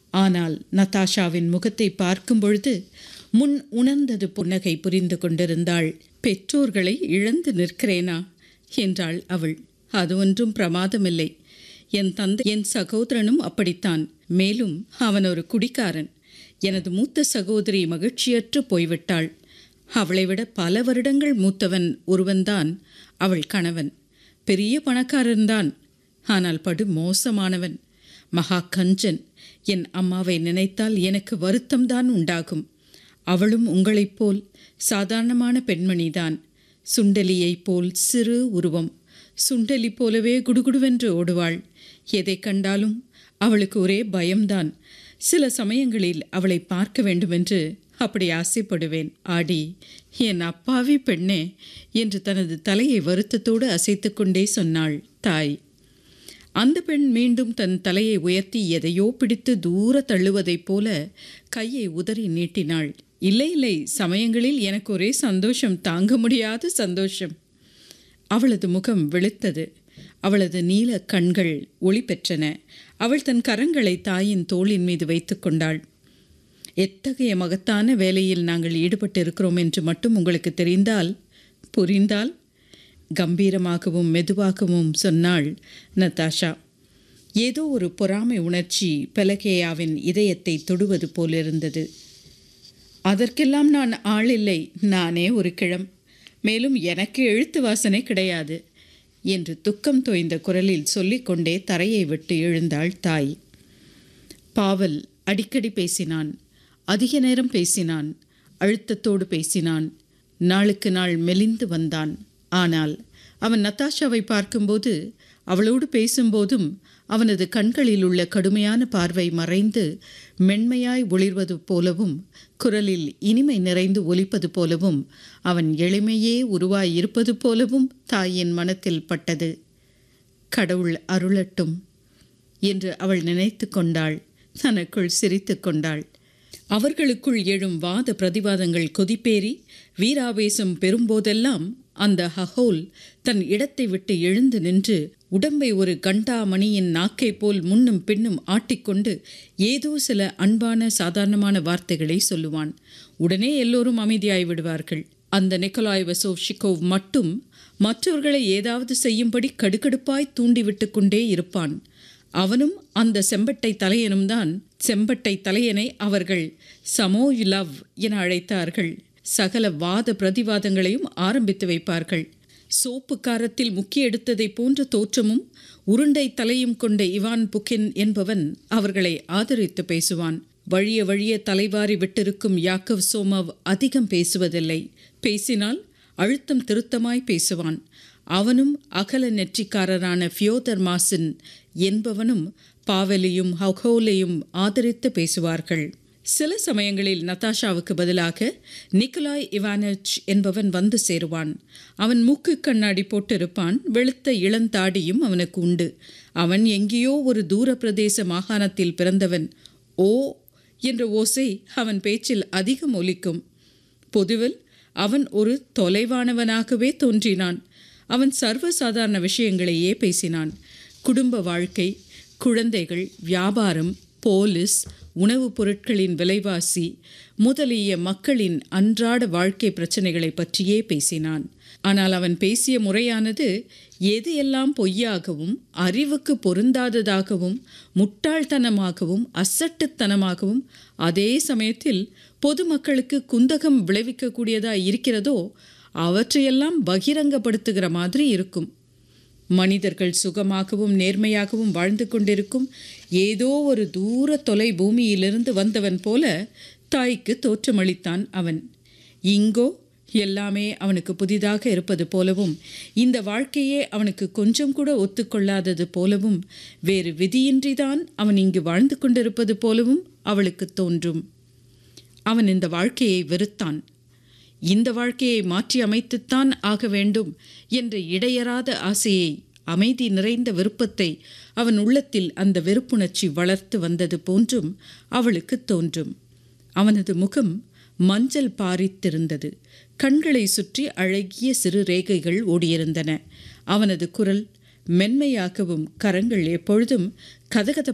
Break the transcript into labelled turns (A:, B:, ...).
A: ஆனால் நதாஷாவின் முகத்தை பார்க்கும் பொழுது முன் உணர்ந்தது புன்னகை புரிந்து கொண்டிருந்தாள் பெற்றோர்களை இழந்து நிற்கிறேனா என்றாள் அவள் அது ஒன்றும் பிரமாதமில்லை என் தந்தை என் சகோதரனும் அப்படித்தான் மேலும் அவன் ஒரு குடிக்காரன் எனது மூத்த சகோதரி மகிழ்ச்சியற்று போய்விட்டாள் அவளை விட பல வருடங்கள் மூத்தவன் ஒருவன்தான் அவள் கணவன் பெரிய பணக்காரன்தான் ஆனால் படு மோசமானவன் மகா கஞ்சன் என் அம்மாவை நினைத்தால் எனக்கு வருத்தம்தான் உண்டாகும் அவளும் உங்களைப் போல் சாதாரணமான பெண்மணிதான் சுண்டலியைப் போல் சிறு உருவம் சுண்டலி போலவே குடுகுடுவென்று ஓடுவாள் எதை கண்டாலும் அவளுக்கு ஒரே பயம்தான் சில சமயங்களில் அவளை பார்க்க வேண்டுமென்று அப்படி ஆசைப்படுவேன் ஆடி என் அப்பாவி பெண்ணே என்று தனது தலையை வருத்தத்தோடு அசைத்துக்கொண்டே சொன்னாள் தாய் அந்த பெண் மீண்டும் தன் தலையை உயர்த்தி எதையோ பிடித்து தூர தள்ளுவதைப் போல கையை உதறி நீட்டினாள் இல்லை இல்லை சமயங்களில் எனக்கு ஒரே சந்தோஷம் தாங்க முடியாத சந்தோஷம் அவளது முகம் வெளுத்தது அவளது நீல கண்கள் ஒளி பெற்றன அவள் தன் கரங்களை தாயின் தோளின் மீது வைத்து கொண்டாள் எத்தகைய மகத்தான வேலையில் நாங்கள் ஈடுபட்டிருக்கிறோம் என்று மட்டும் உங்களுக்கு தெரிந்தால் புரிந்தால் கம்பீரமாகவும் மெதுவாகவும் சொன்னாள் நதாஷா ஏதோ ஒரு பொறாமை உணர்ச்சி பெலகேயாவின் இதயத்தை தொடுவது போலிருந்தது அதற்கெல்லாம் நான் ஆள் இல்லை நானே ஒரு கிழம் மேலும் எனக்கு எழுத்து வாசனை கிடையாது என்று துக்கம் தோய்ந்த குரலில் சொல்லிக்கொண்டே தரையை விட்டு எழுந்தாள் தாய் பாவல் அடிக்கடி பேசினான் அதிக நேரம் பேசினான் அழுத்தத்தோடு பேசினான் நாளுக்கு நாள் மெலிந்து வந்தான் ஆனால் அவன் நத்தாஷாவை பார்க்கும்போது அவளோடு பேசும்போதும் அவனது கண்களில் உள்ள கடுமையான பார்வை மறைந்து மென்மையாய் ஒளிர்வது போலவும் குரலில் இனிமை நிறைந்து ஒலிப்பது போலவும் அவன் எளிமையே உருவாய் இருப்பது போலவும் தாயின் மனத்தில் பட்டது கடவுள் அருளட்டும் என்று அவள் நினைத்து கொண்டாள் தனக்குள் சிரித்து கொண்டாள் அவர்களுக்குள் எழும் வாத பிரதிவாதங்கள் கொதிப்பேறி வீராவேசம் பெறும்போதெல்லாம் அந்த ஹஹோல் தன் இடத்தை விட்டு எழுந்து நின்று உடம்பை ஒரு கண்டாமணியின் நாக்கை போல் முன்னும் பின்னும் ஆட்டிக்கொண்டு ஏதோ சில அன்பான சாதாரணமான வார்த்தைகளை சொல்லுவான் உடனே எல்லோரும் அமைதியாய் விடுவார்கள் அந்த நிக்கலாய் வசோவ்ஷிகோவ் மட்டும் மற்றவர்களை ஏதாவது செய்யும்படி கடுகடுப்பாய் தூண்டிவிட்டு கொண்டே இருப்பான் அவனும் அந்த செம்பட்டை தலையனும் தான் செம்பட்டை தலையனை அவர்கள் சமோய் லவ் என அழைத்தார்கள் சகல வாத பிரதிவாதங்களையும் ஆரம்பித்து வைப்பார்கள் சோப்பு காரத்தில் முக்கிய எடுத்ததை போன்ற தோற்றமும் உருண்டை தலையும் கொண்ட இவான் புக்கின் என்பவன் அவர்களை ஆதரித்து பேசுவான் வழிய வழிய தலைவாரி விட்டிருக்கும் யாக்கவ் சோமவ் அதிகம் பேசுவதில்லை பேசினால் அழுத்தம் திருத்தமாய் பேசுவான் அவனும் அகல நெற்றிக்காரரான ஃபியோதர் மாசின் என்பவனும் பாவலியும் ஹகோலையும் ஆதரித்து பேசுவார்கள் சில சமயங்களில் நதாஷாவுக்கு பதிலாக நிக்கலாய் இவானச் என்பவன் வந்து சேருவான் அவன் மூக்கு கண்ணாடி போட்டிருப்பான் வெளுத்த இளந்தாடியும் அவனுக்கு உண்டு அவன் எங்கேயோ ஒரு தூர பிரதேச மாகாணத்தில் பிறந்தவன் ஓ என்ற ஓசை அவன் பேச்சில் அதிகம் ஒலிக்கும் பொதுவில் அவன் ஒரு தொலைவானவனாகவே தோன்றினான் அவன் சர்வசாதாரண விஷயங்களையே பேசினான் குடும்ப வாழ்க்கை குழந்தைகள் வியாபாரம் போலீஸ் உணவுப் பொருட்களின் விலைவாசி முதலிய மக்களின் அன்றாட வாழ்க்கை பிரச்சனைகளை பற்றியே பேசினான் ஆனால் அவன் பேசிய முறையானது எது எல்லாம் பொய்யாகவும் அறிவுக்கு பொருந்தாததாகவும் முட்டாள்தனமாகவும் அசட்டுத்தனமாகவும் அதே சமயத்தில் பொதுமக்களுக்கு குந்தகம் விளைவிக்கக்கூடியதாக இருக்கிறதோ அவற்றையெல்லாம் பகிரங்கப்படுத்துகிற மாதிரி இருக்கும் மனிதர்கள் சுகமாகவும் நேர்மையாகவும் வாழ்ந்து கொண்டிருக்கும் ஏதோ ஒரு தூர தொலை பூமியிலிருந்து வந்தவன் போல தாய்க்கு தோற்றமளித்தான் அவன் இங்கோ எல்லாமே அவனுக்கு புதிதாக இருப்பது போலவும் இந்த வாழ்க்கையே அவனுக்கு கொஞ்சம் கூட ஒத்துக்கொள்ளாதது போலவும் வேறு விதியின்றிதான் அவன் இங்கு வாழ்ந்து கொண்டிருப்பது போலவும் அவளுக்கு தோன்றும் அவன் இந்த வாழ்க்கையை வெறுத்தான் இந்த வாழ்க்கையை மாற்றி அமைத்துத்தான் ஆக வேண்டும் என்ற இடையறாத ஆசையை அமைதி நிறைந்த விருப்பத்தை அவன் உள்ளத்தில் அந்த வெறுப்புணர்ச்சி வளர்த்து வந்தது போன்றும் அவளுக்கு தோன்றும் அவனது முகம் மஞ்சள் பாரித்திருந்தது கண்களை சுற்றி அழகிய சிறு ரேகைகள் ஓடியிருந்தன அவனது குரல் மென்மையாகவும் கரங்கள் எப்பொழுதும் கதகத